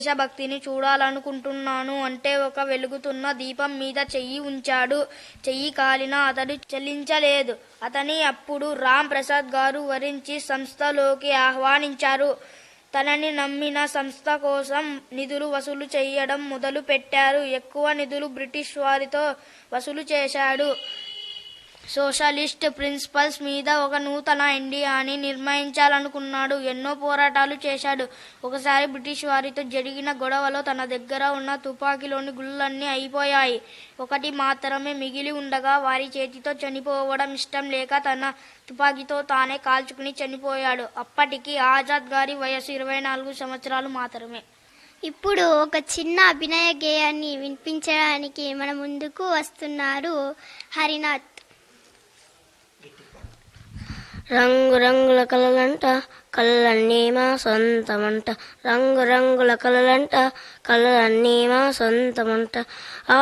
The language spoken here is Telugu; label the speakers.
Speaker 1: దేశభక్తిని చూడాలనుకుంటున్నాను అంటే ఒక వెలుగుతున్న దీపం మీద చెయ్యి ఉంచాడు చెయ్యి కాలినా అతడు చెల్లించలేదు అతని అప్పుడు రామ్ ప్రసాద్ గారు వరించి సంస్థలోకి ఆహ్వానించారు తనని నమ్మిన సంస్థ కోసం నిధులు వసూలు చేయడం మొదలు పెట్టారు ఎక్కువ నిధులు బ్రిటిష్ వారితో వసూలు చేశాడు సోషలిస్ట్ ప్రిన్సిపల్స్ మీద ఒక నూతన ఇండియాని నిర్మించాలనుకున్నాడు ఎన్నో పోరాటాలు చేశాడు ఒకసారి బ్రిటిష్ వారితో జరిగిన గొడవలో తన దగ్గర ఉన్న తుపాకీలోని గుళ్ళన్నీ అయిపోయాయి ఒకటి మాత్రమే మిగిలి ఉండగా వారి చేతితో చనిపోవడం ఇష్టం లేక తన తుపాకీతో తానే కాల్చుకుని చనిపోయాడు అప్పటికి ఆజాద్ గారి వయసు ఇరవై నాలుగు సంవత్సరాలు మాత్రమే
Speaker 2: ఇప్పుడు ఒక చిన్న అభినయ గేయాన్ని వినిపించడానికి మన ముందుకు వస్తున్నారు హరినాథ్
Speaker 3: రంగు రంగుల కలలంట కళ్ళన్నీ మా సొంతమంట రంగు రంగుల కలలంట కళ్ళన్నీ మా సొంతమంట ఆ